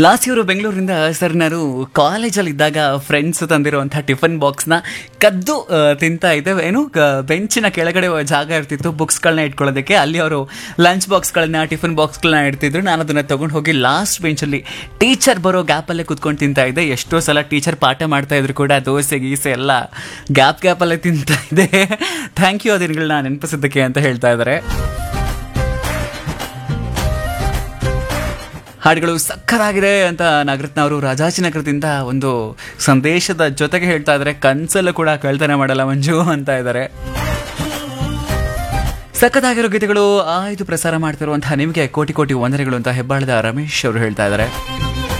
last ಇವರು ಬೆಂಗಳೂರಿಂದ sir ನಾನು ಕಾಲೇಜಲ್ಲಿ ಇದ್ದಾಗ ಫ್ರೆಂಡ್ಸ್ ತಂದಿರುವಂಥ ಟಿಫನ್ ಬಾಕ್ಸ್ನ ಕದ್ದು ಆ, ತಿಂತಾ ಇದ್ದೆ ಏನು ಗ- ಬೆಂಚಿನ ಕೆಳಗಡೆ ಜಾಗ ಇರ್ತಿತ್ತು ಬುಕ್ಸ್ಗಳನ್ನ ಇಟ್ಕೊಳ್ಳೋದಕ್ಕೆ ಅಲ್ಲಿ ಅವರು ಲಂಚ್ ಬಾಕ್ಸ್ಗಳನ್ನ ಟಿಫನ್ ಬಾಕ್ಸ್ಗಳನ್ನ ಇಡ್ತಿದ್ರು ನಾನು ಅದನ್ನ ತಗೊಂಡು ಹೋಗಿ ಲಾಸ್ಟ್ ಬೆಂಚಲ್ಲಿ ಟೀಚರ್ ಬರೋ ಗ್ಯಾಪಲ್ಲೇ ಕುತ್ಕೊಂಡು ತಿಂತಾ ಇದ್ದೆ ಎಷ್ಟೋ ಸಲ ಟೀಚರ್ ಪಾಠ ಮಾಡ್ತಾ ಇದ್ರು ಕೂಡ ದೋಸೆ ಗೀಸೆ ಎಲ್ಲ ಗ್ಯಾಪ್ ಗ್ಯಾಪಲ್ಲೇ ತಿಂತಾ ಇದ್ದೆ ಥ್ಯಾಂಕ್ ಯು ಆ ದಿನಗಳನ್ನ ನೆನಪಿಸಿದ್ದಕ್ಕೆ ಅಂತ ಹೇಳ್ತಾ ಇದ್ದಾರೆ ಹಾಡುಗಳು ಸಕ್ಕತ್ತಾಗಿದೆ ಅಂತ ನಾಗರತ್ನ ಅವರು ರಾಜಾಜಿನಗರದಿಂದ ಒಂದು ಸಂದೇಶದ ಜೊತೆಗೆ ಹೇಳ್ತಾ ಇದ್ದಾರೆ ಕನ್ಸಲ್ಲೂ ಕೂಡ ಕಳ್ತನ ಮಾಡಲ್ಲ ಮಂಜು ಅಂತ ಇದ್ದಾರೆ ಸಖತ್ತಾಗಿರೋ ಗೀತೆಗಳು ಆಯ್ತು ಪ್ರಸಾರ ಮಾಡ್ತಿರುವಂತಹ ನಿಮಗೆ ಕೋಟಿ ಕೋಟಿ ವಂದನೆಗಳು ಅಂತ ಹೆಬ್ಬಾಳದ ರಮೇಶ್ ಅವರು ಹೇಳ್ತಾ ಇದ್ದಾರೆ